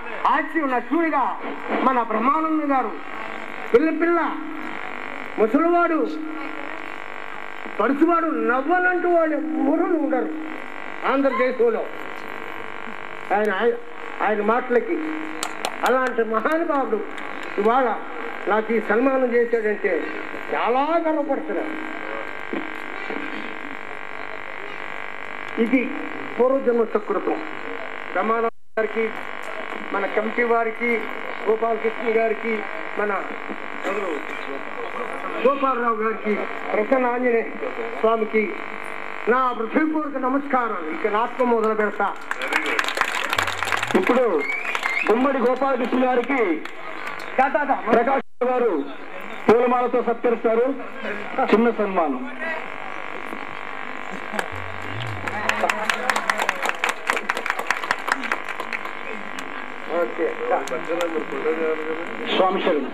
హాస్య నటుడిగా మన బ్రహ్మానంద గారు పిల్ల పిల్ల ముసలివాడు పరుచువాడు నవ్వనంటూ వాళ్ళు ఎవ్వరూ ఉండరు ఆంధ్రదేశంలో ఆయన ఆయన- ఆయన మాటలకి అలాంటి మహానుభావుడు ఇవాళ నాకు ఈ సన్మానం చేశాడంటే చాలా గర్వపడుతున్నాను ఇది పూర్వజన్మ సకృతం బ్రహ్మానంద గారికి మన కమిటీ వారికి గోపాలకృష్ణ గారికి మన ఎవరు? గోపాలరావు గారికి ప్రసన్న ఆంజనేయ స్వామికి నా హృదయపూర్వక నమస్కారం ఇక నాటకం మొదలు పెడతా ఇప్పుడు గుమ్మడి గోపాలకృష్ణ గారికి దా, దా, దా. ప్రకాష్ గారు పూలమాలతో సత్కరిస్తారు చిన్న సన్మానం ఓకే దా. స్వామి శరణం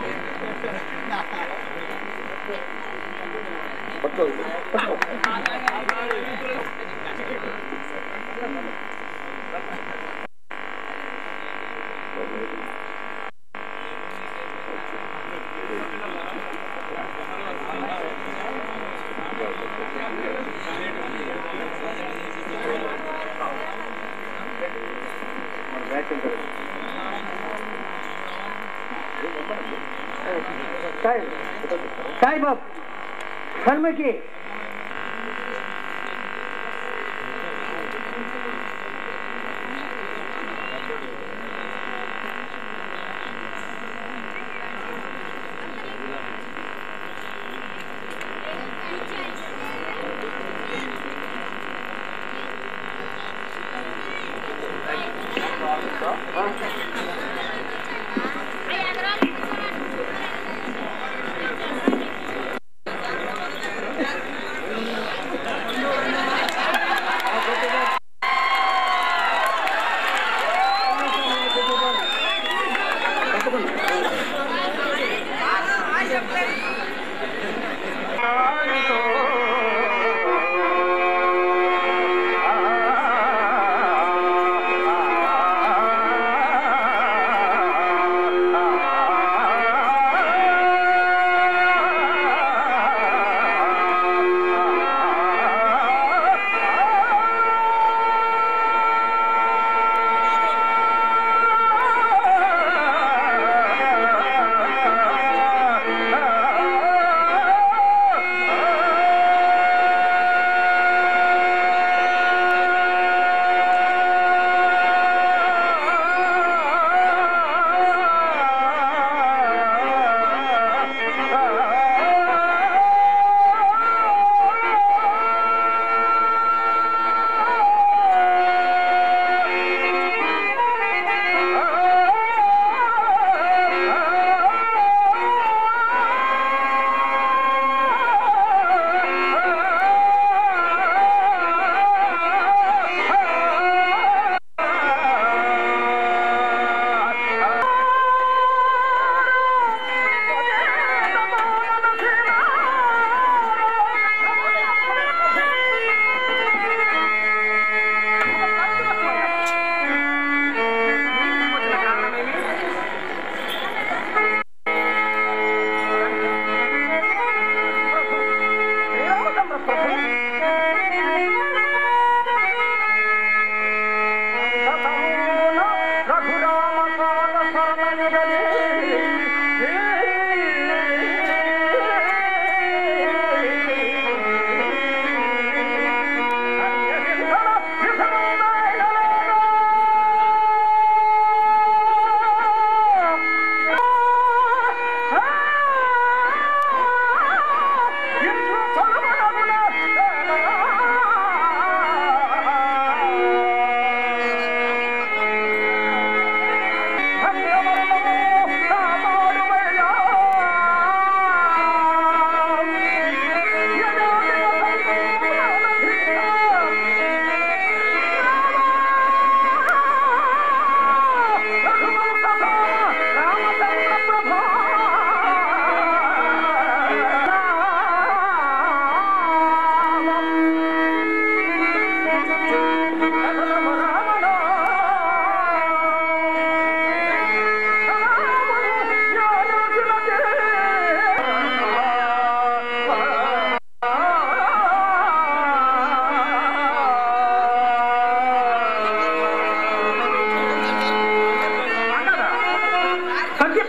సాయి సాయిబాబు శర్మకి ఆ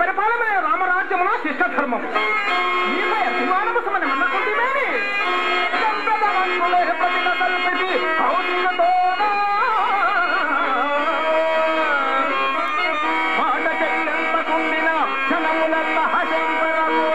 పరిపాలన రామరాజ్యమున శిష్ట ధర్మము నీపై అభిమానవశమని మన్నకుంటేమేమి సంపదవంతులే ప్రతిన కల్పితి కౌశికతోనా. మాట చెల్లెంత కుండిన క్షణములల్ల హశంకరము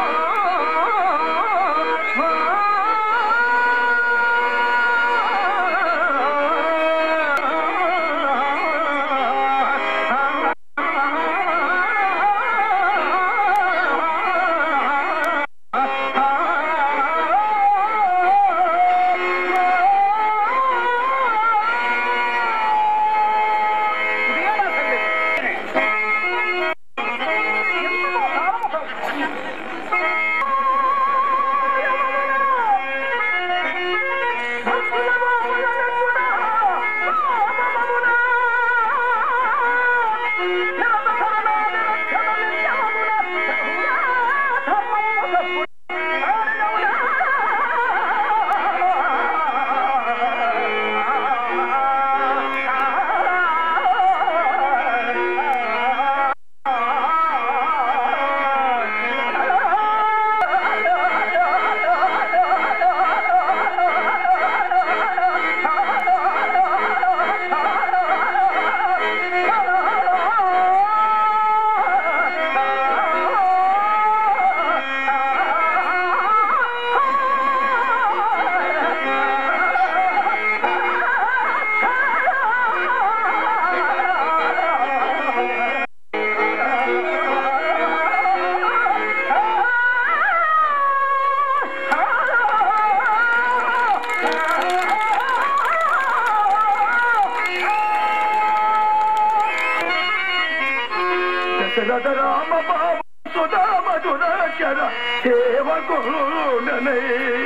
దశరథ రామ బాబు సుధామ దురక్షర సేవకుడనే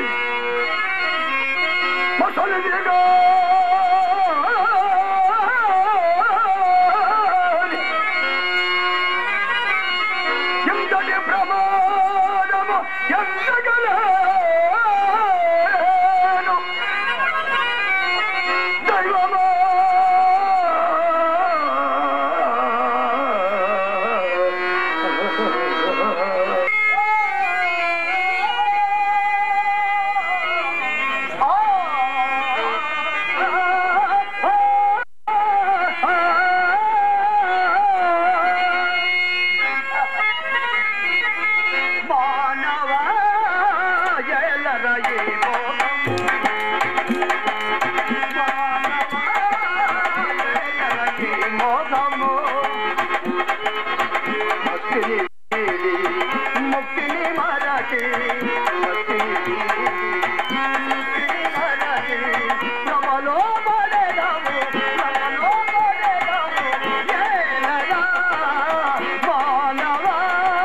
మసలిదిగా ఎంతటి ప్రమాదము ఎంతగలను దైవమా మానవా ఎలరయే మోహము ముక్తిని వీడి, ముక్తిని మరచి ముక్తిని ముక్తిని మరచి నమలో పడెదము నమలో పడెదము ఏలరా మానవా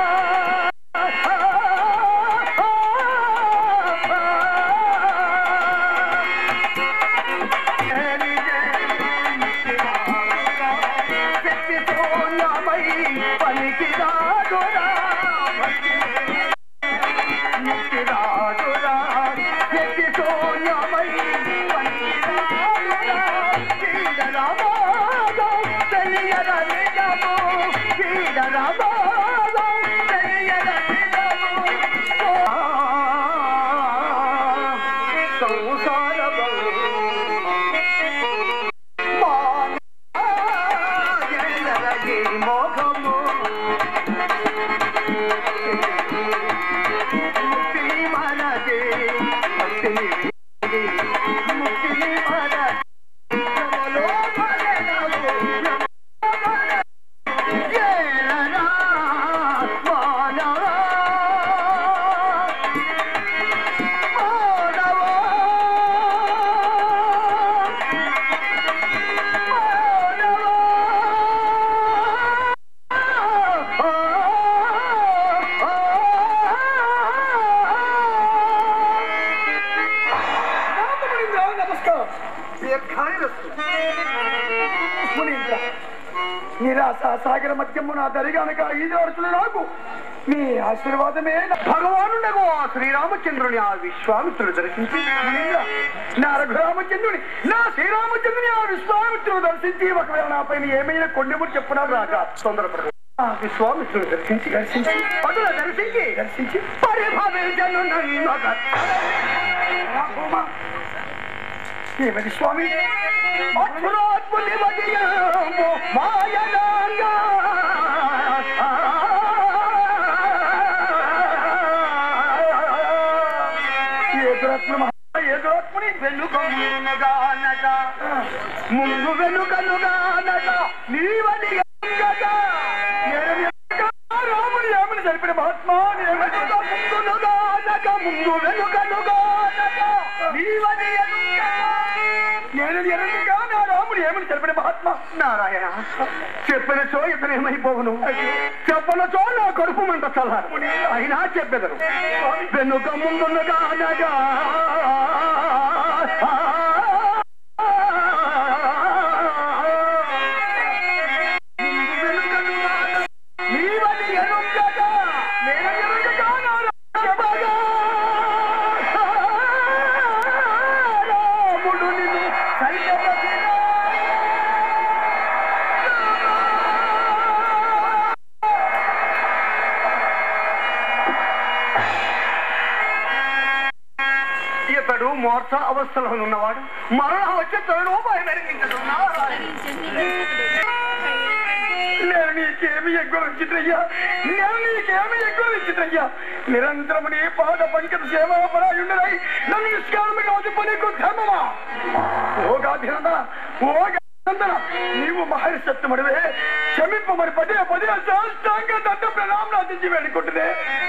నమస్కారం దీర్ఘాయురస్తు మునీంద్ర నిరాశ సాగర మధ్యము నా దరిగానక ఐదు అడుగులు నాకు మీ ఆశీర్వాదమే నా- భగవానుడగు ఆ శ్రీరామచంద్రుని ఆ విశ్వామిత్రుడు దర్శించి మునీంద్ర, నా రఘురామచంద్రుని నా శ్రీరామచంద్రుని ఆ విశ్వామిత్రుడు దర్శించి ఒకవేళ నాపై ఏమైనా కొండెముడు చెప్పునా రాక తొందరపడదు ఆ విశ్వామిత్రుడు దర్శించి దర్శించి పదుల దర్శించి దర్శించి పరిభవించను నన్నొక రామ. ఏమది స్వామి అక్షరాత్ముని వదియము మాయనాంగా. ఏ దురాత్మ మహా- ఏ దురాత్ముని వెనుక మునుగానట ముందు వెనుకనుగానట నీవని గంగట నేను ఎనక రాముని ఏమని తెలిపిన మహాత్మా ఏమని ముందునుగానక ముందు వెనుకనుగానట నీవని ఎరుగట. నేను ఎరుగగా నా రాముడు ఏమని తెలిపిన మహాత్మా నారాయణ చెప్పిన చో ఇతను ఏమైపోవును చెప్పన చో నా కడుపు మంట చల్లారు అయినా చెప్పెదరు వెనుక ముందునుగా అనగా నీవని ఎరుగగా నేను ఎరుగగా నా రామగా. రాముడు నిన్ను సైన్యపతినా. ఇతడు మోర్చ అవస్థలో ఉన్నవాడు మరణ వచ్చే తరుణోపాయం నేను నీకేమి ఎక్కువ విచిత్రయ్యా నేను నీకేమి ఎక్కువ విచిత్రయ్యా నిరంతరము నీ పాద పంకజ సేవాపరాయుండరై నన్ను నిష్కారమి కాదు పనికి ధర్మమా ఓ గాధినందన ఓ గాధినందన నీవు మహర్షత్వముడివే క్షమింపమని పదే పదే సాష్టాంగ దండ ప్రణామనాథించి వేడుకుంటునే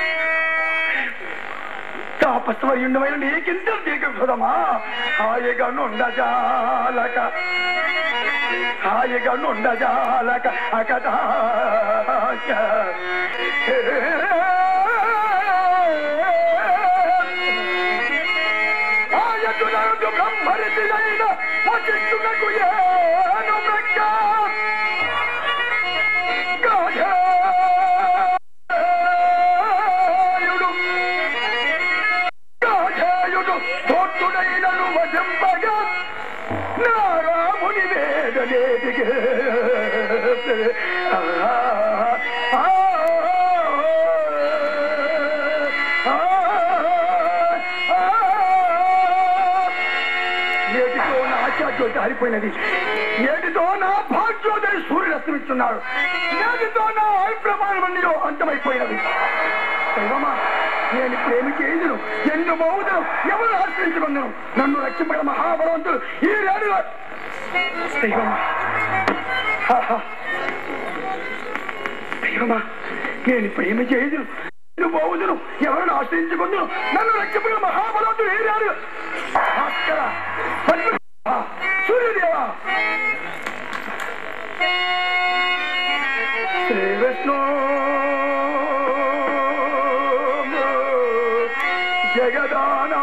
తాపస్వర్యుండమైన నీకింత దీర్ఘమా హాయిగా నుండజాలక హాయిగా నుండజాలక అకట ఆయతులకు బ్రహ్మరితినైన వశిష్ఠునకు ఏను మృక్క గాఢాయుడు గాఢాయుడు తోట్టుడైనను వశంపగా నా రాముని వేదనేదిగే ఆ, ఆ, ఆ, ఆ, నేటితో నా ఆశాజ్యోతి ఆరిపోయినది నేటితో నా భాగ్యోదరి సూర్యుడు అస్తమిస్తున్నాడు నేటితో నా ప్రమాణమన్నీలో అంతమైపోయినది దైవమా నేను ప్రేమ చేయుదును ఎన్ను మౌదును ఎవరు ఆశ్రయించుకుందును నన్ను రక్షింపడ మహాబలవంతుడు ఈ రేడులో దైవమా ఆహా. దైవమా నేను ప్రేమ చేయుదును ఎన్ను మౌదును ఎవరిని ఆశ్రయించుకుందును నన్ను రక్షింపడ మహాబలవంతుడు ఈ రేడు భాస్కర పద్మ సూర్యదేవా శ్రీ విష్ణు జగదానా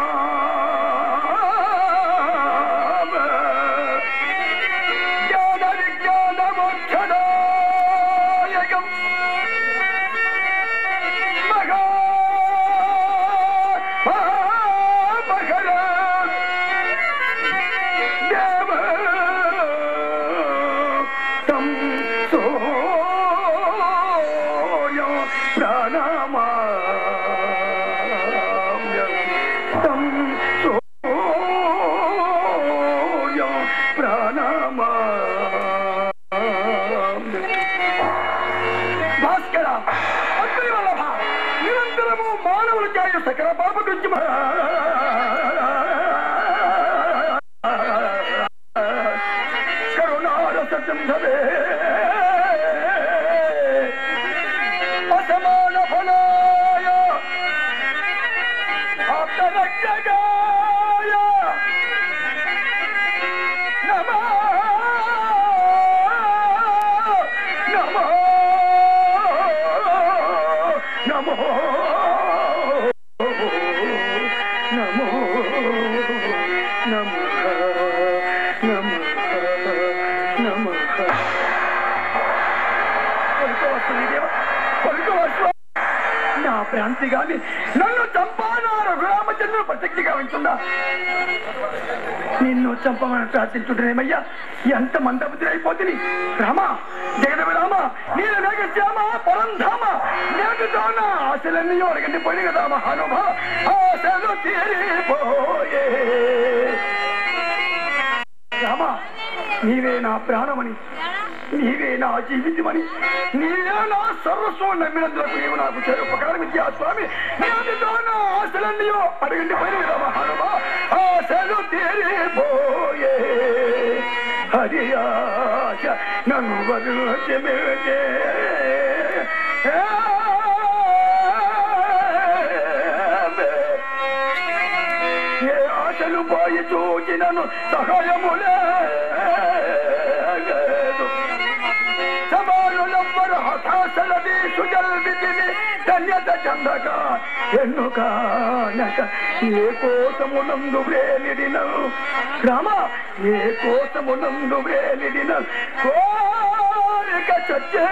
జ్ఞాన విజ్ఞాన మోక్షదాయకం మహా మహర దేవ తం సోయ ప్రాణమామ్యం తం సోయ ప్రాణమామ్యం భాస్కర అగ్ని వల్లభ నిరంతరము మానవులు చేయు సకల పాప కృత్యమ కరుణారస సింధవే అసమాన ఫలాయ ఆప్తరక్షగాయ నమః నమః నమో నమో నమః నమః నమః పలుకోవా సూర్యదేవ పలుకోవా స్వామి. నా భ్రాంతి గాని నన్ను చంపానా రఘురామచంద్రుడు ప్రసక్తిగా వింటుందా నిన్ను చంపమని ప్రార్థించుంటేనేమయ్యా ఎంత మందబుద్ధి అయిపోతుంది రామ జగదవి రామ నీల మేఘ శ్యామ ఆశలన్నీ అడగండి పోయి కదా మహానుభా ఆశలు తీరిపోయే రామా నీవే నా ప్రాణమని నీవే నా జీవితమని నీవే నా సర్వస్వం నమ్మినందుకు నీవు నాకు చేరు ఉపకారం విద్యా స్వామి నీతో నా ఆశలన్నీ అడగండి పోయి కదా మహానుభా ఆశలు తీరిపోయే హరి ఆశ నన్ను వదిలితే ఏ ఆశలు పోయి చూచినను సహాయములే సమానులెవ్వరు హతాశలది సుజల్వితిని ధన్యత చందక ఎన్నుకానక ఏ కోసమునందు వేలిడిన రామ ఏ కోసమునందు వేలిడిన కోరిక చచ్చే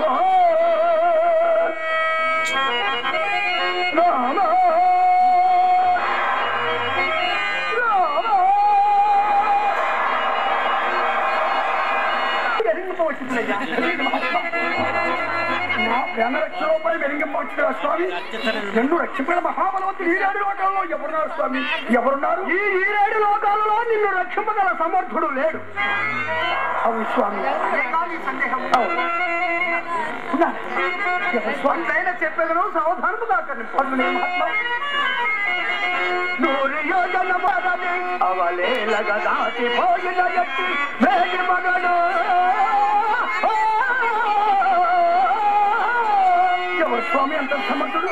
రామ వెనరక్షలోపై వెలింగమ్మచ్చుగా స్వామి రెండు రక్షించిన మహాబలవంతుడు ఈరేడు లోకాల్లో ఎవరున్నారు స్వామి ఎవరున్నారు ఈ ఈరేడు లోకాలలో నిన్ను రక్షింపగల సమర్థుడు లేడు అవును స్వామి అవును. ఉన్నారు. ఎవరు స్వామి అయినా చెప్పగలను సావధానముగా కనిపించండి మహాత్మా నూరు యోజన పదవి అవలేలగ దాటిపోయిన ఎత్తి వేగి మగడు ఎవరు స్వామి అంత సమర్థుడు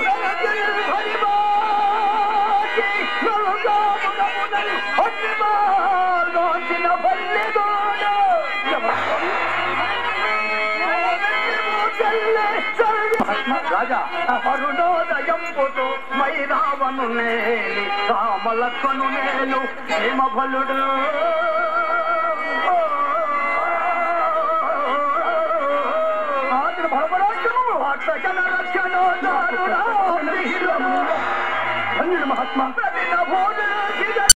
రాజా అరుణోదయంపుతో మైరావను నేలి రామలక్ష్మను నేను హేమఫలుడు ఆదిన భరపరాక్షము అక్షణ రక్షణ ధన్యుడు మహాత్మా ప్రతిన భోజన